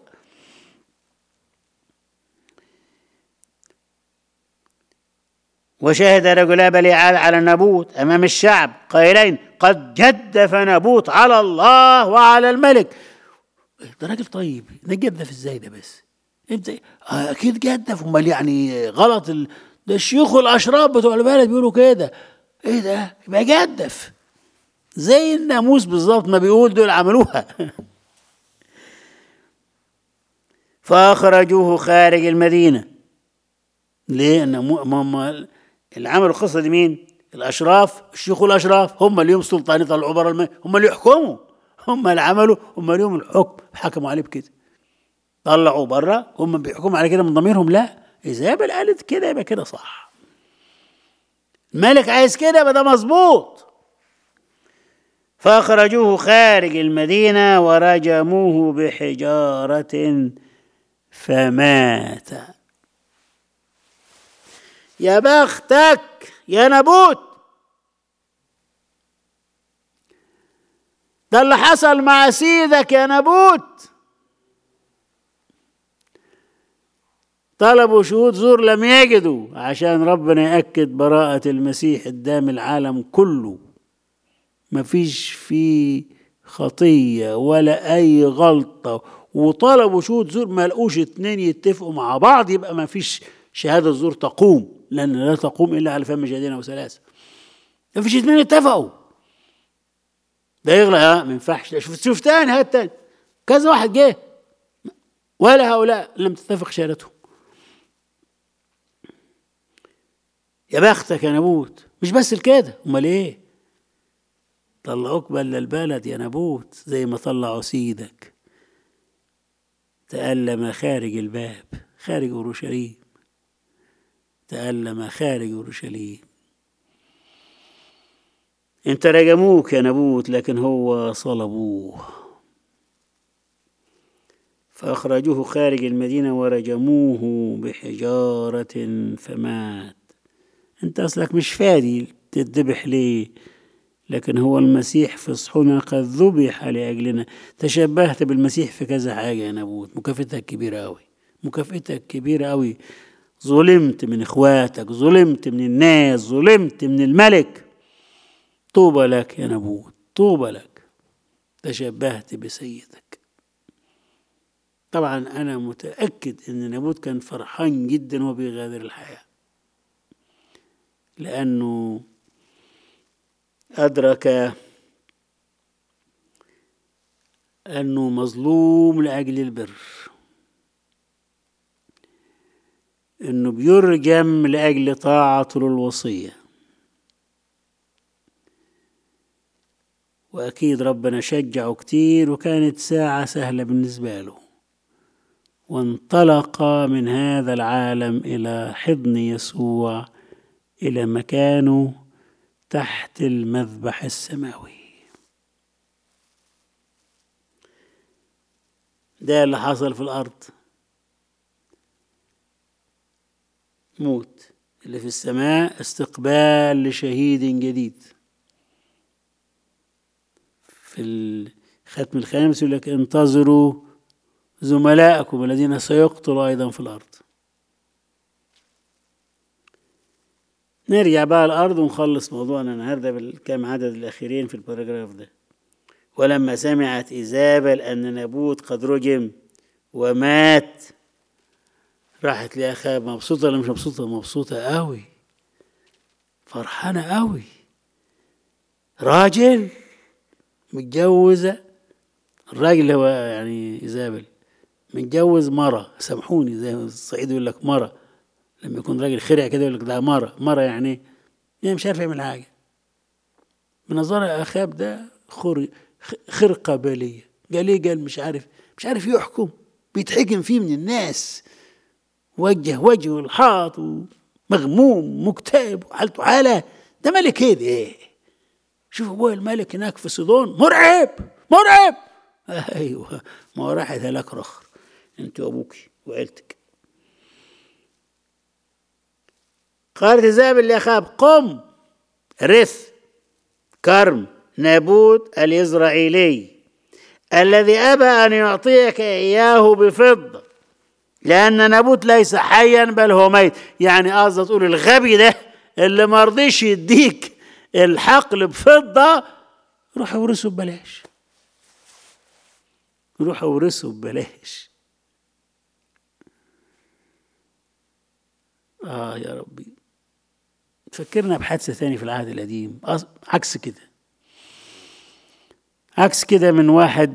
وشهد رجلا بليعال على نابوت امام الشعب قائلين قد جدف نابوت على الله وعلى الملك ده راجل طيب ده جدف ازاي ده بس انت آه اكيد جدف امال يعني غلط ال... ده الشيوخ الاشراف بتوع البلد بيقولوا كده ايه ده يبقى جدف زي الناموس بالظبط ما بيقول دول عملوها فاخرجوه خارج المدينه ليه؟ ان هم اللي عملوا القصه دي مين؟ الاشراف الشيوخ الاشراف هم اللي لهم سلطان يطلعوا بره الماء هم اللي يحكموا هم اللي عملوا هم لهم الحكم حكموا عليه بكده طلعوا بره هم بيحكموا على كده من ضميرهم لا ايزابل قالت كده يبقى كده صح الملك عايز كده يبقى ده مظبوط فاخرجوه خارج المدينه ورجموه بحجاره فمات يا بختك يا نبوت ده اللي حصل مع سيدك يا نبوت طلبوا شهود زور لم يجدوا عشان ربنا يأكد براءة المسيح قدام العالم كله مفيش فيه خطية ولا أي غلطة وطلبوا شهود زور ما لقوش اتنين يتفقوا مع بعض يبقى مفيش شهادة زور تقوم لأن لا تقوم إلا على فم شهدين أو ثلاثة ما فيش اتنين اتفقوا ده يغلى ها ما ينفعش شوف شوف تاني هات تاني كذا واحد جه ولا هؤلاء لم تتفق شهادتهم يا بختك يا نبوت مش بس الكده امال ايه طلعوك بل البلد يا نبوت زي ما طلعوا سيدك تألم خارج الباب خارج اورشليم تألم خارج اورشليم انت رجموك يا نبوت لكن هو صلبوه فأخرجوه خارج المدينة ورجموه بحجارة فمات انت اصلك مش فادي تذبح ليه لكن هو المسيح في صحنا قد ذبح لأجلنا تشبهت بالمسيح في كذا حاجة يا نبوت مكافئتك كبيرة أوي مكافئتك كبيرة أوي ظلمت من إخواتك ظلمت من الناس ظلمت من الملك طوبى لك يا نبوت طوبى لك تشبهت بسيدك طبعا أنا متأكد إن نابوت كان فرحان جدا وهو بيغادر الحياة لأنه أدرك أنه مظلوم لأجل البر أنه بيرجم لأجل طاعته للوصية وأكيد ربنا شجعه كتير وكانت ساعة سهلة بالنسبة له وانطلق من هذا العالم إلى حضن يسوع إلى مكانه تحت المذبح السماوي ده اللي حصل في الأرض موت اللي في السماء استقبال لشهيد جديد في الختم الخامس يقول لك انتظروا زملائكم الذين سيقتلوا أيضا في الأرض نرجع بقى الأرض ونخلص موضوعنا النهاردة بالكام عدد الأخيرين في الباراجراف ده ولما سمعت إيزابل أن نابوت قد رجم ومات راحت لأخاب مبسوطة ولا مش مبسوطة مبسوطة قوي فرحانة قوي راجل متجوزة الراجل هو يعني إيزابل متجوز مرة سامحوني زي الصعيد يقول لك مرة لما يكون راجل خرع كده يقول لك ده مرة مرة يعني يعني مش عارف يعمل حاجة بنظر أخاب ده خر خرقة بالية قال ايه قال مش عارف مش عارف يحكم بيتحكم فيه من الناس وجه وجهه الحاط ومغموم مكتئب وحالته حالة ده ملك ايه ده ايه شوف ابويا الملك هناك في صيدون مرعب مرعب ايوه ما هو راح هلاك رخر انت وابوك وعيلتك قالت إيزابل لأخاب قم رث كرم نابوت الإسرائيلي الذي أبى أن يعطيك إياه بفضة لأن نابوت ليس حيا بل هو ميت يعني قصدي تقول الغبي ده اللي ما رضيش يديك الحقل بفضة روح ورثه ببلاش روح ورثه ببلاش آه يا ربي تفكرنا بحادثة ثانية في العهد القديم عكس كده عكس كده من واحد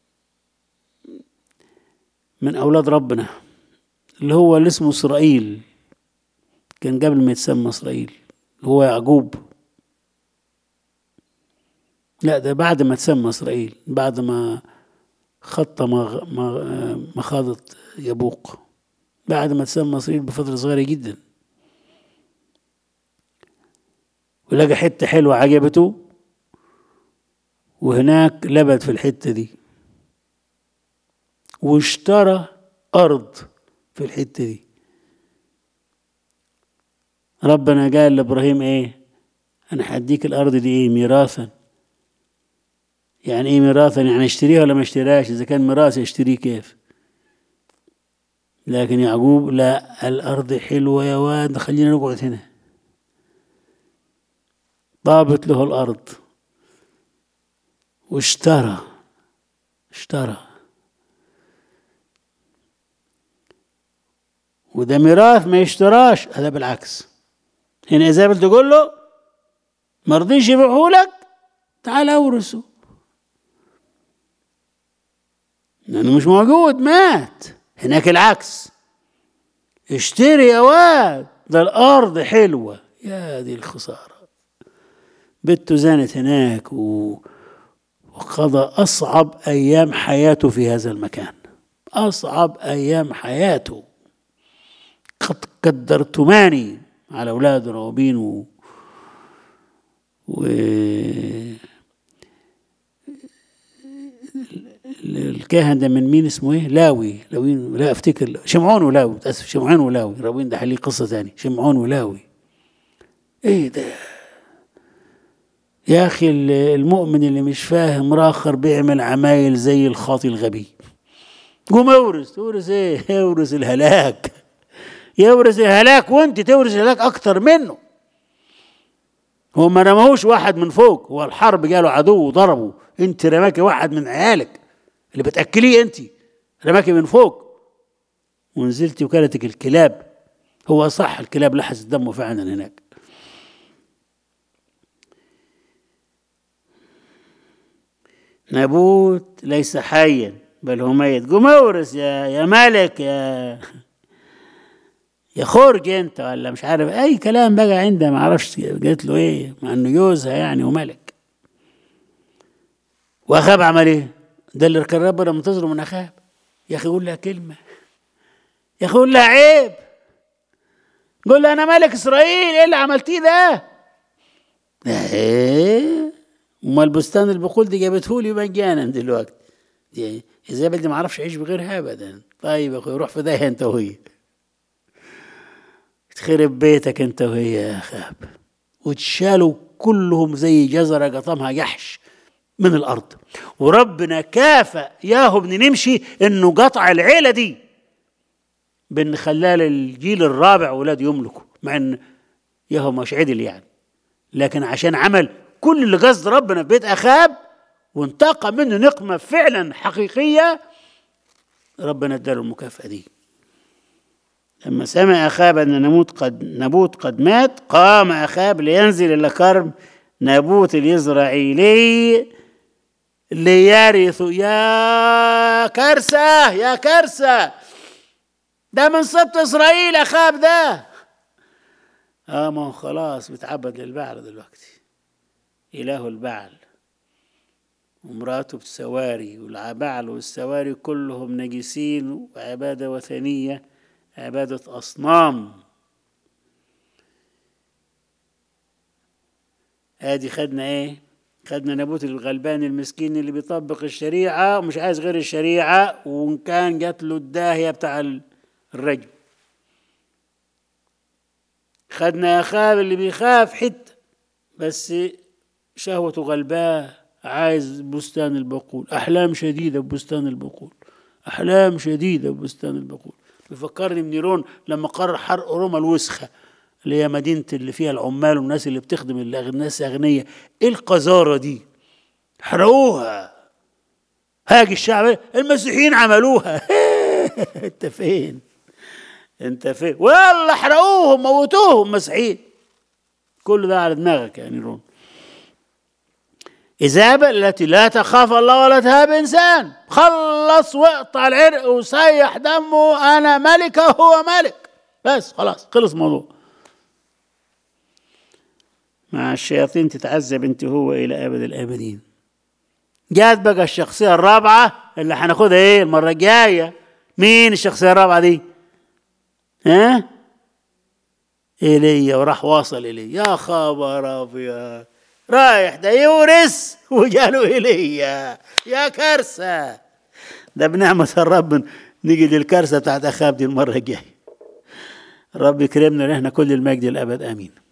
من أولاد ربنا اللي هو اللي اسمه إسرائيل كان قبل ما يتسمى إسرائيل هو يعقوب لا ده بعد ما تسمى إسرائيل بعد ما خط مخاضة يبوق بعد ما تسمى إسرائيل بفترة صغيرة جدا ولقى حتة حلوة عجبته وهناك لبد في الحتة دي واشترى أرض في الحتة دي ربنا قال لإبراهيم إيه أنا هديك الأرض دي إيه ميراثا يعني إيه ميراثا يعني اشتريها ولا ما اشتريهاش إذا كان ميراث اشتريه كيف لكن يعقوب لا الأرض حلوة يا واد خلينا نقعد هنا طابت له الأرض واشترى اشترى وده ميراث ما يشتراش هذا بالعكس هنا ايزابل تقول له ما رضيش يبيعه لك تعال اورثه لانه مش موجود مات هناك العكس اشتري يا واد ده الارض حلوه يا دي الخساره بنته زانت هناك و... وقضى أصعب أيام حياته في هذا المكان أصعب أيام حياته قد قدرتماني على أولاد روبين و, و... الكاهن ده من مين اسمه ايه؟ لاوي لاوي لا افتكر شمعون ولاوي متاسف شمعون ولاوي روين ده حليه قصه ثانيه شمعون ولاوي ايه ده يا أخي المؤمن اللي مش فاهم راخر بيعمل عمايل زي الخاطي الغبي قوم اورث تورث ايه يورث الهلاك يورث الهلاك وانت تورث الهلاك اكتر منه هو ما رماهوش واحد من فوق هو الحرب جاله عدو وضربه انت رماك واحد من عيالك اللي بتاكليه انت رماكي من فوق ونزلتي وكلتك الكلاب هو صح الكلاب لحست دمه فعلا هناك نابوت ليس حيا بل هو ميت قوم اورث يا يا ملك يا يا خرج انت ولا مش عارف اي كلام بقى عندها ما اعرفش قالت له ايه مع انه جوزها يعني وملك واخاب عمل ايه؟ ده اللي كان ربنا منتظره من اخاب يا اخي قول لها كلمه يا اخي قول لها عيب قول لها انا ملك اسرائيل ايه اللي عملتيه ده؟ ايه امال بستان البقول دي جابته لي مجانا دلوقتي دي ايزابل دي ما اعرفش اعيش بغيرها ابدا طيب يا اخوي روح في داهيه انت وهي تخرب بيتك انت وهي يا خاب وتشالوا كلهم زي جزرة قطمها جحش من الأرض وربنا كافأ ياهو بن نمشي إنه قطع العيلة دي بإن خلاه الجيل الرابع أولاد يملكوا مع إن ياهو مش عدل يعني لكن عشان عمل كل اللي قصد ربنا في بيت أخاب وانتقم منه نقمة فعلا حقيقية ربنا اداله المكافأة دي لما سمع أخاب أن نموت قد نبوت قد مات قام أخاب لينزل إلى كرم نابوت الإسرائيلي ليرث يا كرسة يا كرسة ده من سبط إسرائيل أخاب ده آه ما هو خلاص بتعبد للبعل دلوقتي إله البعل ومراته بسواري والبعل والسواري كلهم نجسين وعبادة وثنية عبادة أصنام ادي خدنا ايه خدنا نبوت الغلبان المسكين اللي بيطبق الشريعة ومش عايز غير الشريعة وإن كان جات له الداهية بتاع الرجم خدنا أخاب اللي بيخاف حتة بس شهوته غلباه عايز بستان البقول أحلام شديدة ببستان البقول أحلام شديدة ببستان البقول بيفكرني بنيرون لما قرر حرق روما الوسخة اللي هي مدينة اللي فيها العمال والناس اللي بتخدم الناس أغنياء إيه القذارة دي حرقوها هاجي الشعب المسيحيين عملوها انت فين انت فين والله حرقوهم موتوهم مسيحيين كل ده على دماغك يا نيرون إيزابل التي لا تخاف الله ولا تهاب إنسان خلص واقطع العرق وسيح دمه أنا ملك هو ملك بس خلاص خلص الموضوع مع الشياطين تتعذب انت هو الى ابد الابدين جات بقى الشخصيه الرابعه اللي هناخدها ايه المره الجايه مين الشخصيه الرابعه دي ها ايليا وراح واصل اليه يا خبر ابيض رايح ده يورث وجاله ايليا يا كارثه ده بنعمه الرب نيجي للكارثه بتاعت اخاب دي المره الجايه رب يكرمنا نحن كل المجد الابد امين